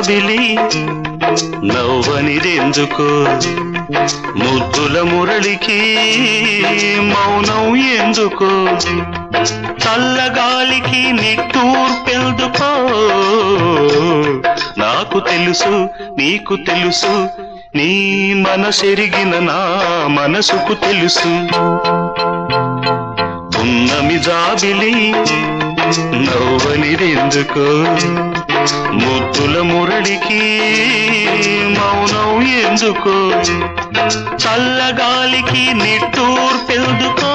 జాబిలి నవ్వనిదెందుకు ముద్దుల మురళికి మౌనం ఎందుకు చల్లగాలికి నిట్టూర్పెందుకో నాకు తెలుసు నీకు తెలుసు నీ మనసెరిగిన నా మనసుకు తెలుసు పున్నమి జాబిలి నవ్వనిదెందుకు ముద్దుల మురళికి మౌనం ఎందుకు చల్లగాలికి నిట్టూర్పెందుకో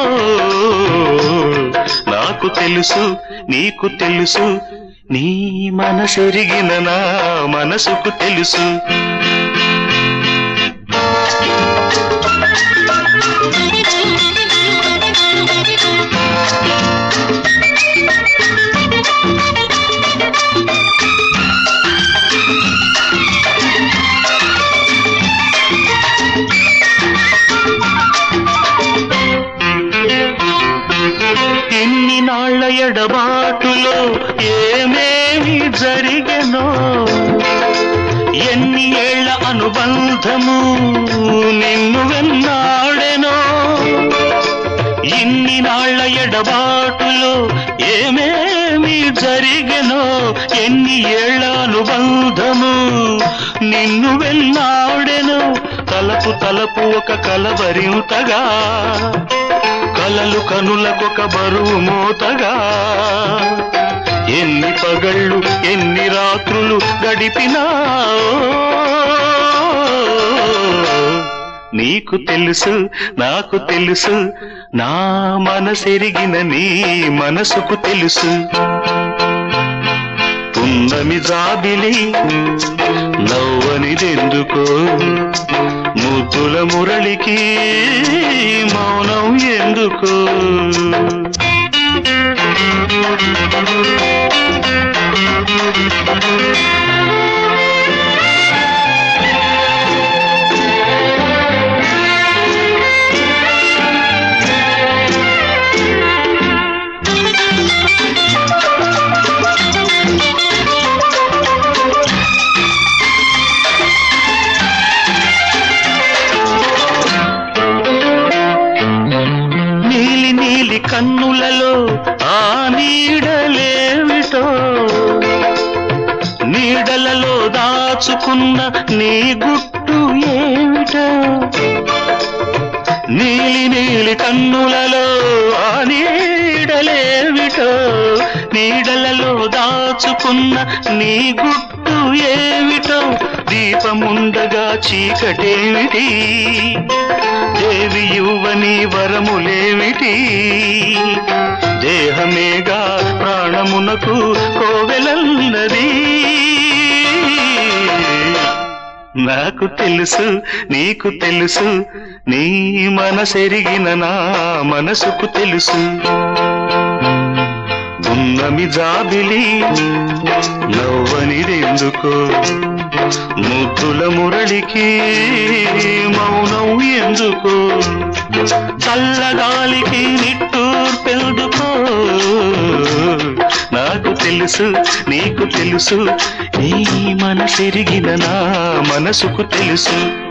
నాకు తెలుసు నీకు తెలుసు నీ మనసెరిగిన నా మనసుకు తెలుసు ఎన్ని నాళ్ల ఎడబాటులో ఏమేమి జరిగెనో ఎన్ని ఏళ్ల అనుబంధము నిన్ను వెన్నాడెనో ఇన్ని నాళ్ల ఎడబాటులో ఏమేమి జరిగెనో ఎన్ని ఏళ్ల అనుబంధము నిన్ను వెన్నాడెను తలపు తలపు ఒక కలవరింతగా కలలు కనులకొక బరువు మోతగా ఎన్ని పగళ్ళు ఎన్ని రాత్రులు గడిపినా నీకు తెలుసు నాకు తెలుసు నా మనసెరిగిన నీ మనసుకు తెలుసు పున్నమి జాబిలి నవ్వనిదెందుకో ముద్దుల మురళికి మౌనం ఎందుకు నీలి నీలి కన్నులలో ఆ నీడలేమిటో నీడలలో దాచుకున్న నీ గుట్టు ఏమిటో నీలి నీలి కన్నులలో ఆ నీడలేమిటో నీడలలో దాచుకున్న నీ గుట్టు ఏమిటో దీపముండగా చీకటేమిటి దేవి యువని వరములేమిటి దేహమేగా ప్రాణమునకు కోవెలన్నది నాకు తెలుసు నీకు తెలుసు నీ మనసెరిగిన నా మనసుకు తెలుసు ఉన్నమి జాబిలి నవ్వనిదెందుకు ముద్దుల మురళికి మౌనం ఎందుకు చల్లగాలికి నిట్టూర్పెందుకో నాకు తెలుసు నీకు తెలుసు నీ మనసెరిగిన నా మనసుకు తెలుసు